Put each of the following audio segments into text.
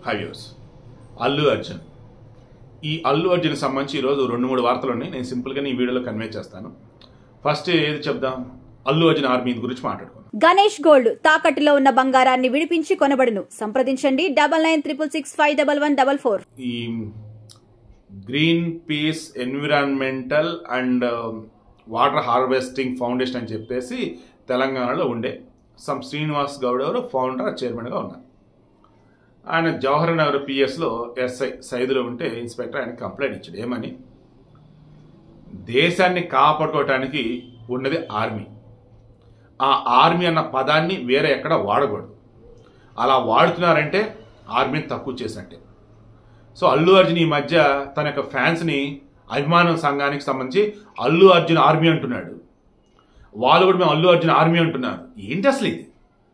five years Allu Arjun ఈ అల్లు అర్జున్కి సంబంధించి ఈరోజు రెండు మూడు వార్తలు ఉన్నాయి నేను సింపుల్గా ఈ వీడియోలో కన్వే చేస్తాను ఫస్ట్ ఏది చెప్దాం అల్లు అర్జున్ ఆర్మీ గురించి మాట్లాడుకుందాం గణేష్ గోల్డ్ తాకట్టులో ఉన్న బంగారాన్ని విడిపించి కొనబడును సంప్రదించండి double nine triple six five double one double four ఈ green peace environmental and water harvesting foundation అని చెప్పేసి తెలంగాణలో ఉండే సమ్ శ్రీనివాస్ గౌడ్ ఎవరు ఫౌండర్ చైర్మన్గా ఉన్నారు ఆయన జవహర్ నగర్ పిఎస్లో ఎస్ఐ సైదులో ఉంటే ఇన్స్పెక్టర్ ఆయన కంప్లైంట్ ఇచ్చాడు ఏమని దేశాన్ని కాపాడుకోవటానికి ఉన్నది ఆర్మీ ఆ ఆర్మీ అన్న పదాన్ని వేరే ఎక్కడ వాడకూడదు అలా వాడుతున్నారంటే ఆర్మీని తక్కువ చేసినట్టే సో అల్లు అర్జున్ ఈ మధ్య తన యొక్క ఫ్యాన్స్ని అభిమానం సంఘానికి సంబంధించి అల్లు అర్జున్ ఆర్మీ అంటున్నాడు వాళ్ళు కూడా మేము అల్లు అర్జున్ ఆర్మీ అంటున్నారు ఏంటి అసలు ఇది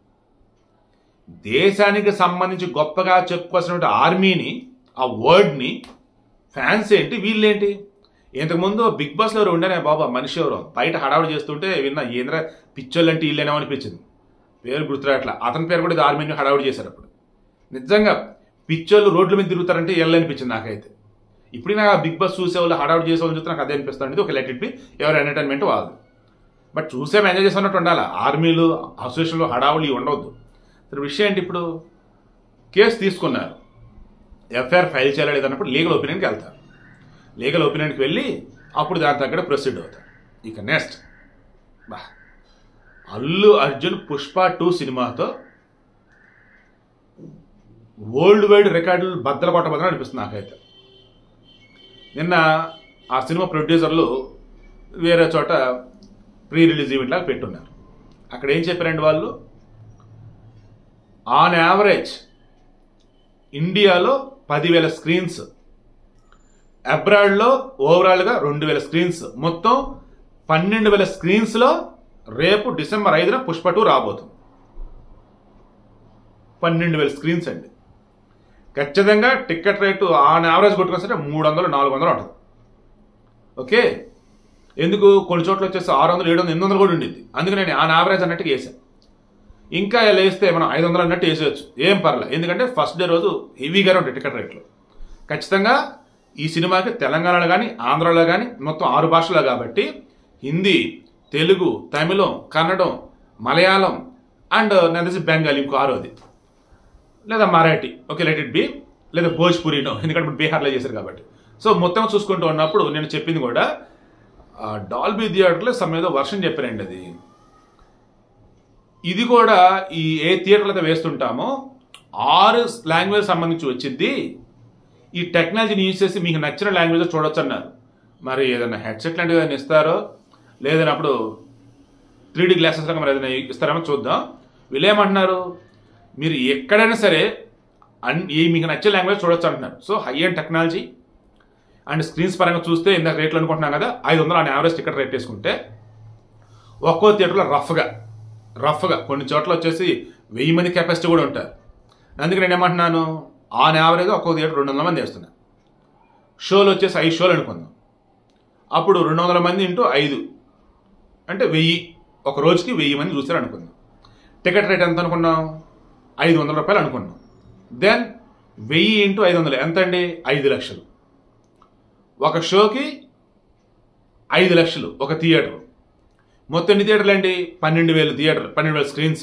దేశానికి సంబంధించి గొప్పగా చెప్పుకోవాల్సినటువంటి ఆర్మీని ఆ వర్డ్ని ఫ్యాన్స్ ఏంటి వీళ్ళేంటి ఇంతకుముందు బిగ్ బాస్లో ఎవరు ఉండనే బాబా మనిషి ఎవరు బయట హడావుడి చేస్తుంటే విన్నా ఏంద్ర పిచ్చోళ్ళు అంటే వీళ్ళేనేమో అనిపించింది పేరు గుర్తురాట్లా అతని పేరు కూడా ఇది ఆర్మీని హడావుడి చేశారు అప్పుడు నిజంగా పిచ్చోళ్ళు రోడ్ల మీద తిరుగుతారంటే ఎల్ల అనిపించింది నాకైతే ఇప్పుడు నాకు ఆ బిగ్ బాస్ చూసే వాళ్ళు హడావుడి చేసే వాళ్ళు చూస్తే నాకు అదే అనిపిస్తుంది ఒక లెట్ ఇట్ బి ఎవరు ఎంటర్టైన్మెంట్ వాళ్ళు బట్ చూసే ఎంజాయ్ చేస్తున్నట్టు ఉండాలి ఆర్మీలు అసోసియేషన్లు హడావులు ఇవి ఉండవద్దు సరే విషయం ఏంటి ఇప్పుడు కేసు తీసుకున్నారు ఎఫ్ఐఆర్ ఫైల్ చేయాలి లేదన్నప్పుడు లీగల్ ఒపీనియన్కి వెళ్తారు లీగల్ ఒపీనియన్కి వెళ్ళి అప్పుడు దాని తగ్గట్టు ప్రొసీడ్ అవుతారు ఇక నెక్స్ట్ బా అల్లు అర్జున్ పుష్ప టూ సినిమాతో వరల్డ్ వైడ్ రికార్డులు బద్దలు కొట్టబోదని అనిపిస్తుంది నాకైతే నిన్న ఆ సినిమా ప్రొడ్యూసర్లు వేరే చోట ప్రీ రిలీజ్ ఈవెంట్ లాగా పెట్టున్నారు అక్కడ ఏం చెప్పారండి వాళ్ళు ఆన్ యావరేజ్ ఇండియాలో పదివేల స్క్రీన్స్ అబ్రాడ్లో ఓవరాల్గా రెండు వేల స్క్రీన్స్ మొత్తం పన్నెండు వేల స్క్రీన్స్లో రేపు డిసెంబర్ ఐదున పుష్ప టూ రాబోతుంది పన్నెండు వేల స్క్రీన్స్ అండి ఖచ్చితంగా టికెట్ రేటు ఆన్ యావరేజ్ కొట్టుకొస్తే మూడు వందలు నాలుగు వందలు ఉంటుంది ఓకే ఎందుకు కొన్ని చోట్ల వచ్చేసి ఆరు వందలు ఏడు వందలు ఎనిమిది వందలు కూడా ఉండింది అందుకే నేను ఆన్ యావరేజ్ అన్నట్టుగా వేసాను ఇంకా ఇలా వేస్తే మనం ఐదు వందలు అన్నట్టు వేసేయచ్చు ఏం పర్లే ఎందుకంటే ఫస్ట్ డే రోజు హెవీగానే ఉంటాయి టికెట్ రేట్లు ఖచ్చితంగా ఈ సినిమాకి తెలంగాణలో కానీ ఆంధ్రాలో కానీ మొత్తం ఆరు భాషలో కాబట్టి హిందీ తెలుగు తమిళం కన్నడం మలయాళం అండ్ నేను తెలిసి బెంగాలీ ఇంకో ఆరోది లేదా Marathi okay let it be లేదా భోజ్పురీనో ఎందుకంటే ఇప్పుడు బీహార్లో చేశారు కాబట్టి సో మొత్తం చూసుకుంటూ ఉన్నప్పుడు నేను చెప్పింది కూడా డాల్బీ థియేటర్లో సమ్ ఏదో వర్షం చెప్పారండి అది ఇది కూడా ఈ ఏ థియేటర్లో అయితే వేస్తుంటామో ఆరు లాంగ్వేజ్ సంబంధించి వచ్చింది ఈ టెక్నాలజీని యూజ్ చేసి మీకు నచ్చిన లాంగ్వేజ్ చూడొచ్చు అన్నారు మరి ఏదైనా హెడ్సెట్ లాంటివి ఏదైనా ఇస్తారో లేదని అప్పుడు త్రీ డీ గ్లాసెస్ లాగా మరి ఏదైనా ఇస్తారేమో చూద్దాం వీళ్ళు ఏమంటున్నారు మీరు ఎక్కడైనా సరే అన్ ఈ మీకు నచ్చే లాంగ్వేజ్ చూడొచ్చు అంటున్నారు so high and technology and screens పరంగా చూస్తే ఇందాక రేట్లు అనుకుంటున్నాం కదా ఐదు వందలు అని యావరేజ్ టికెట్ రేట్ వేసుకుంటే ఒక్కో థియేటర్లో రఫ్గా రఫ్గా కొన్ని చోట్ల వచ్చేసి వెయ్యి మంది కెపాసిటీ కూడా ఉంటారు అందుకే నేను ఏమంటున్నాను ఆన్ యావరేజ్ ఒక్కో థియేటర్ రెండు వందల మంది వేస్తున్నా షోలు వచ్చేసి ఐదు షోలు అనుకుందాం అప్పుడు రెండు వందల మంది ఇంటూ ఐదు అంటే వెయ్యి ఒక రోజుకి వెయ్యి మంది చూస్తారు అనుకుందాం టికెట్ రేట్ ఎంత అనుకున్నాం ఐదు వందల రూపాయలు అనుకున్నాం దెన్ వెయ్యి ఇంటూ ఐదు వందలు ఎంత అండి ఐదు లక్షలు ఒక షోకి ఐదు లక్షలు ఒక థియేటర్ మొత్తం ఎన్ని థియేటర్లు అండి పన్నెండు వేలు థియేటర్ పన్నెండు వేల స్క్రీన్స్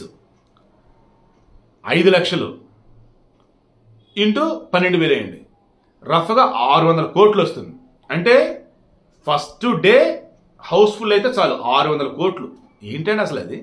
ఐదు లక్షలు ఇంటూ పన్నెండు వేలు వేయండి రఫ్గా ఆరు వందల కోట్లు వస్తుంది అంటే ఫస్ట్ డే హౌస్ఫుల్ అయితే చాలు ఆరు వందల కోట్లు ఏంటండి అసలు అది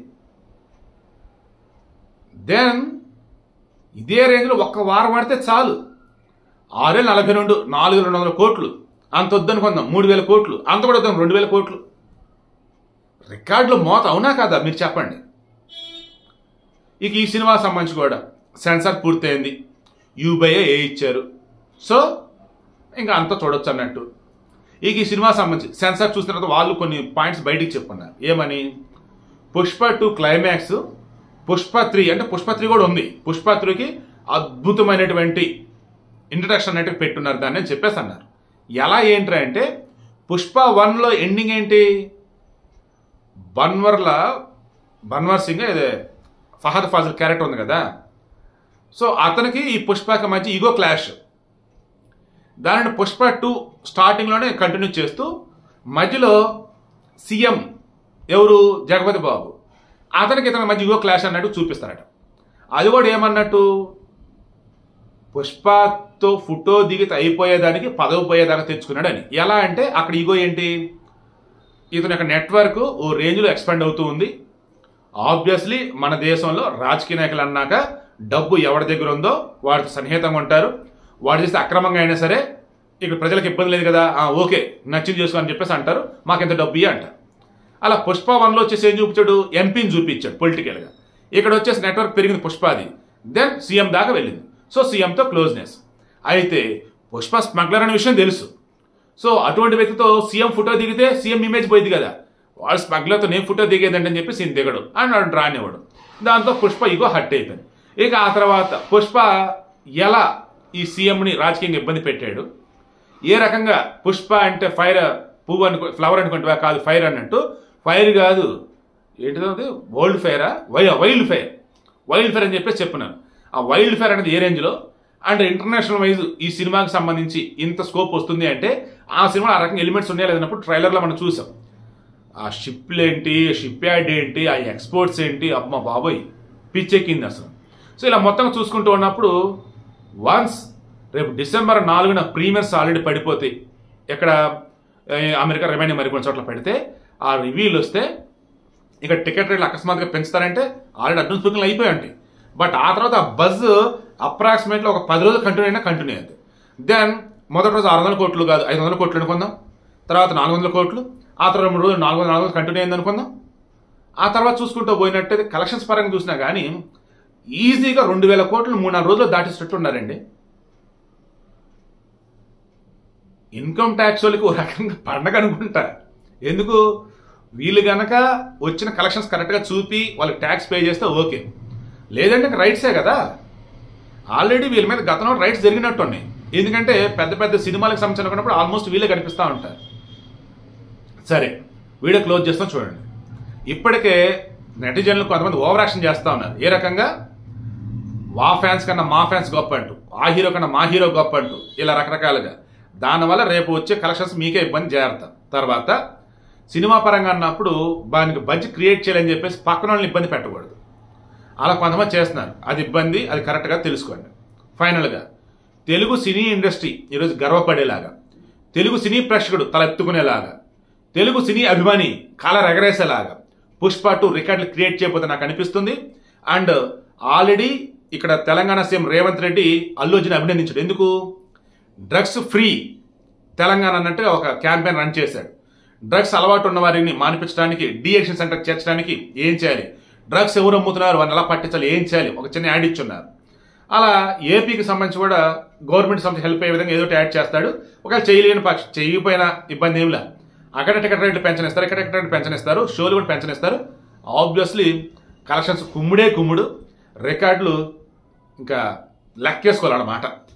దెన్ ఇదే రేంజ్లో ఒక్క వారం ఆడితే చాలు ఆరేళ్ళు నలభై రెండు నాలుగు రెండు వందల కోట్లు అంత వద్దనుకుందాం మూడు వేల కోట్లు అంత కూడా వద్దాం రెండు వేల కోట్లు రికార్డులు మోత అవునా కాదా మీరు చెప్పండి ఇక ఈ సినిమా సంబంధించి కూడా సెన్సార్ పూర్తయింది యూబైఏ ఏ ఇచ్చారు సో ఇంకా అంతా చూడొచ్చు అన్నట్టు ఇక ఈ సినిమా సంబంధించి సెన్సార్ చూసిన తర్వాత వాళ్ళు కొన్ని పాయింట్స్ బయటికి చెప్పుకున్నారు ఏమని Pushpa two climax Pushpa three అంటే పుష్ప త్రీ కూడా ఉంది పుష్ప త్రీకి అద్భుతమైనటువంటి ఇంట్రడక్షన్ అన్నట్టు పెట్టున్నారు దాన్ని అని చెప్పేసి అన్నారు ఎలా ఏంట్రా అంటే పుష్ప వన్లో ఎండింగ్ ఏంటి బన్వర్ల బన్వర్ సింగ్ ఇదే ఫహద్ ఫాజిల్ క్యారెక్టర్ ఉంది కదా సో అతనికి ఈ పుష్పకి మధ్య ఈగో క్లాష్ దానిని పుష్ప టూ స్టార్టింగ్లోనే కంటిన్యూ చేస్తూ మధ్యలో సీఎం ఎవరు జగపతి బాబు అతనికి ఇతని మధ్య ఈగో క్లాష్ అన్నట్టు చూపిస్తారట అది కూడా ఏమన్నట్టు పుష్పతో ఫోటో దిగితే అయిపోయేదానికి పదవి పోయేదాకా తెచ్చుకున్నాడు అని ఎలా అంటే అక్కడ ఈగో ఏంటి ఇతని యొక్క నెట్వర్క్ ఓ రేంజ్లో ఎక్స్పాండ్ అవుతూ ఉంది ఆబ్వియస్లీ మన దేశంలో రాజకీయ నాయకులు అన్నాక డబ్బు ఎవరి దగ్గర ఉందో వాడితో సన్నిహితంగా ఉంటారు వాడు చేస్తే అక్రమంగా అయినా సరే ఇక్కడ ప్రజలకు ఇబ్బంది లేదు కదా ఆ, ఓకే నచ్చింది చేసుకో అని చెప్పేసి అంటారు మాకు ఇంత డబ్బు ఇయ్య అంటారు అలా పుష్ప వన్లో వచ్చేసి ఏం చూపించాడు ఎంపీని చూపించాడు పొలిటికల్గా ఇక్కడ వచ్చేసి నెట్వర్క్ పెరిగింది పుష్పాది దెన్ సీఎం దాకా వెళ్ళింది సో సీఎంతో క్లోజ్నెస్ అయితే పుష్ప స్మగ్లర్ అనే విషయం తెలుసు సో అటువంటి వ్యక్తితో సీఎం ఫోటో దిగితే సీఎం ఇమేజ్ పోయింది కదా వాడు స్మగ్లర్తో నేను ఫోటో దిగేదండి అని చెప్పి సీన్ దిగడు అని వాడు రానివ్వడు దాంతో పుష్ప ఇగో హట్ అయిపోయింది ఇక ఆ తర్వాత పుష్ప ఎలా ఈ సీఎంని రాజకీయంగా ఇబ్బంది పెట్టాడు ఏ రకంగా పుష్ప అంటే ఫైర్ పువ్వు అనుకో ఫ్లవర్ అనుకుంటా కాదు ఫైర్ అన్నట్టు ఫైర్ కాదు ఏంటిదో అది వరల్డ్ ఫైరా వై వైల్డ్ ఫైర్ వైల్డ్ ఫైర్ అని చెప్పేసి చెప్పున్నాను ఆ వైల్డ్ ఫైర్ అనేది ఏ రేంజ్లో అండ్ ఇంటర్నేషనల్ వైజ్ ఈ సినిమాకి సంబంధించి ఇంత స్కోప్ వస్తుంది అంటే ఆ సినిమా ఆ రకంగా ఎలిమెంట్స్ ఉన్నాయా లేదన్నప్పుడు ట్రైలర్లో మనం చూసాం ఆ షిప్లు ఏంటి షిప్ యార్డ్ ఏంటి ఆ ఎక్స్పోర్ట్స్ ఏంటి అమ్మ బాబోయ్ పిచ్చెక్కింది అసలు సో ఇలా మొత్తం చూసుకుంటూ ఉన్నప్పుడు వన్స్ రేపు డిసెంబర్ నాలుగున ప్రీమియర్స్ ఆల్రెడీ పడిపోతాయి ఎక్కడ ఏ, అమెరికా రిమైనింగ్ మరికొన్ని చోట్ల పెడితే ఆ రివ్యూలు వస్తే ఇక టికెట్ రేట్లు అకస్మాత్తుగా పెంచుతారంటే ఆల్రెడీ అడ్వాన్స్ బుకింగ్లు అయిపోయి ఉంటాయి బట్ ఆ తర్వాత ఆ బజ్ అప్రాక్సిమేట్లీ ఒక పది రోజులు కంటిన్యూ అయినా కంటిన్యూ అయింది దెన్ మొదటి రోజు ఆరు వందల కోట్లు కాదు ఐదు వందల కోట్లు అనుకుందాం తర్వాత నాలుగు వందల కోట్లు ఆ తర్వాత రెండు రోజులు నాలుగు వందల నాలుగు వందలు కంటిన్యూ అయింది అనుకుందాం ఆ తర్వాత చూసుకుంటూ పోయినట్టయితే కలెక్షన్స్ పరంగా చూసినా కానీ ఈజీగా రెండు వేల కోట్లు మూడు నాలుగు రోజులు దాటేసేటట్టు ఉన్నారండి ఇన్కమ్ ట్యాక్స్ వాళ్ళకి ఓ రకంగా పండగ అనుకుంటా ఎందుకు వీళ్ళు గనక వచ్చిన కలెక్షన్స్ కరెక్ట్గా చూపి వాళ్ళకి ట్యాక్స్ పే చేస్తే ఓకే లేదంటే ఇంక రైట్సే కదా ఆల్రెడీ వీళ్ళ మీద గతంలో రైట్స్ జరిగినట్టు ఉన్నాయి ఎందుకంటే పెద్ద పెద్ద సినిమాలకు సంబంధించినప్పుడు ఆల్మోస్ట్ వీళ్ళే కనిపిస్తూ ఉంటారు సరే వీడియో క్లోజ్ చేస్తాం చూడండి ఇప్పటికే నెటిజన్లు కొంతమంది ఓవర్ యాక్షన్ చేస్తూ ఉన్నారు ఏ రకంగా వా ఫ్యాన్స్ కన్నా మా ఫ్యాన్స్ గొప్ప అంటూ ఆ హీరో కన్నా మా హీరో గొప్ప అంటూ ఇలా రకరకాలుగా దానివల్ల రేపు వచ్చే కలెక్షన్స్ మీకే ఇబ్బంది జాగ్రత్త తర్వాత సినిమా పరంగా అన్నప్పుడు దానికి బడ్జెట్ క్రియేట్ చేయాలని చెప్పేసి పక్కన వాళ్ళని ఇబ్బంది పెట్టకూడదు అలా కొంతమంది చేస్తున్నారు అది ఇబ్బంది అది కరెక్ట్గా తెలుసుకోండి ఫైనల్గా తెలుగు సినీ ఇండస్ట్రీ ఈరోజు గర్వపడేలాగా తెలుగు సినీ ప్రేక్షకుడు తల ఎత్తుకునేలాగా తెలుగు సినీ అభిమాని కాలర్ ఎగరేసేలాగా పుష్ప టూ రికార్డులు క్రియేట్ చేయబోతే నాకు అనిపిస్తుంది అండ్ ఆల్రెడీ ఇక్కడ తెలంగాణ సీఎం రేవంత్ రెడ్డి అల్లు అర్జున్ అభినందించాడు ఎందుకు డ్రగ్స్ ఫ్రీ తెలంగాణ అన్నట్టుగా ఒక క్యాంపెయిన్ రన్ చేశాడు డ్రగ్స్ అలవాటు ఉన్న వారిని మానిపించడానికి డిఎక్షన్ సెంటర్ చేర్చడానికి ఏం చేయాలి డ్రగ్స్ ఎవరు అమ్ముతున్నారు వారిని ఎలా పట్టించాలి ఏం చేయాలి ఒక చిన్న యాడ్ ఇచ్చున్నారు అలా ఏపీకి సంబంధించి కూడా గవర్నమెంట్ సంబంధించి హెల్ప్ అయ్యే విధంగా ఏదో ఒకటి యాడ్ చేస్తాడు ఒకవేళ చేయలేని పక్ష చేయకపోయినా ఇబ్బంది ఏం లే అక్కడ టికెట్ రేట్లు పెన్షన్ ఇస్తారు ఇక్కడ టికెట్ రేట్లు పెన్షన్ ఇస్తారు షోలు కూడా పెన్షన్ ఇస్తారు ఆబ్వియస్లీ కలెక్షన్స్ కుమ్ముడే కుమ్ముడు రికార్డులు ఇంకా లెక్కేసుకోవాలన్నమాట